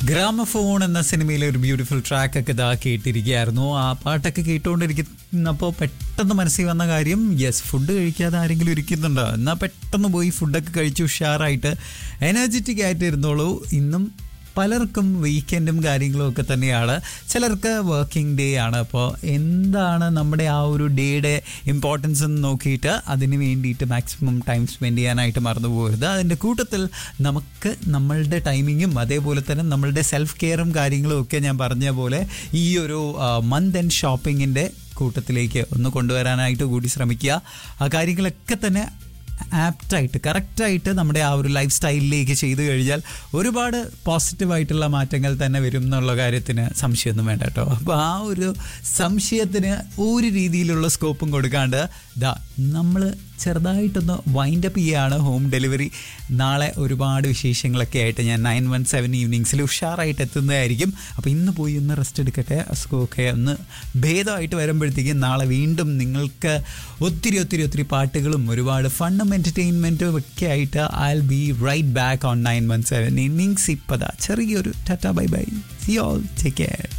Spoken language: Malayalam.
ഗ്രാമഫോൺ എന്ന സിനിമയിലെ ഒരു ബ്യൂട്ടിഫുൾ ട്രാക്ക് ഒക്കെ ഇതാ കേട്ടിരിക്കുകയായിരുന്നു ആ പാട്ടൊക്കെ കേട്ടുകൊണ്ടിരിക്കുന്നപ്പോൾ പെട്ടെന്ന് മനസ്സിൽ വന്ന കാര്യം യെസ് ഫുഡ് കഴിക്കാതെ ആരെങ്കിലും ഇരിക്കുന്നുണ്ടോ എന്നാൽ പെട്ടെന്ന് പോയി ഫുഡൊക്കെ കഴിച്ച് ഉഷാറായിട്ട് എനർജറ്റിക് ആയിട്ട് ഇരുന്നോളൂ ഇന്നും പലർക്കും വീക്കെൻഡും കാര്യങ്ങളും ഒക്കെ തന്നെയാണ് ചിലർക്ക് വർക്കിംഗ് ഡേ ആണ് അപ്പോൾ എന്താണ് നമ്മുടെ ആ ഒരു ഡേയുടെ ഇമ്പോർട്ടൻസ് എന്ന് നോക്കിയിട്ട് അതിന് വേണ്ടിയിട്ട് മാക്സിമം ടൈം സ്പെൻഡ് ചെയ്യാനായിട്ട് മറന്നു പോകരുത് അതിൻ്റെ കൂട്ടത്തിൽ നമുക്ക് നമ്മളുടെ ടൈമിങ്ങും അതേപോലെ തന്നെ നമ്മളുടെ സെൽഫ് കെയറും കാര്യങ്ങളും ഒക്കെ ഞാൻ പറഞ്ഞ പോലെ ഈ ഒരു മന്ത് ആൻഡ് ഷോപ്പിങ്ങിൻ്റെ കൂട്ടത്തിലേക്ക് ഒന്ന് കൊണ്ടുവരാനായിട്ട് കൂടി ശ്രമിക്കുക ആ കാര്യങ്ങളൊക്കെ തന്നെ ആപ്റ്റായിട്ട് കറക്റ്റായിട്ട് നമ്മുടെ ആ ഒരു ലൈഫ് സ്റ്റൈലിലേക്ക് ചെയ്തു കഴിഞ്ഞാൽ ഒരുപാട് പോസിറ്റീവായിട്ടുള്ള മാറ്റങ്ങൾ തന്നെ വരും എന്നുള്ള കാര്യത്തിന് സംശയമൊന്നും വേണ്ട കേട്ടോ അപ്പോൾ ആ ഒരു സംശയത്തിന് ഒരു രീതിയിലുള്ള സ്കോപ്പും കൊടുക്കാണ്ട് ദാ നമ്മൾ ചെറുതായിട്ടൊന്ന് വൈൻഡ് അപ്പ് ചെയ്യുകയാണ് ഹോം ഡെലിവറി നാളെ ഒരുപാട് വിശേഷങ്ങളൊക്കെ ആയിട്ട് ഞാൻ നയൻ വൺ സെവൻ ഈവനിങ്സിൽ ഉഷാറായിട്ട് എത്തുന്നതായിരിക്കും അപ്പോൾ ഇന്ന് പോയി ഒന്ന് റെസ്റ്റ് എടുക്കട്ടെ അസുഖമൊക്കെ ഒന്ന് ഭേദമായിട്ട് വരുമ്പോഴത്തേക്കും നാളെ വീണ്ടും നിങ്ങൾക്ക് ഒത്തിരി ഒത്തിരി ഒത്തിരി പാട്ടുകളും ഒരുപാട് ഫണ്ണും എൻ്റർടൈൻമെൻറ്റും ഒക്കെ ആയിട്ട് I be right back on nine one seven innings ഇപ്പതാ ചെറിയൊരു tata bye bye see all take care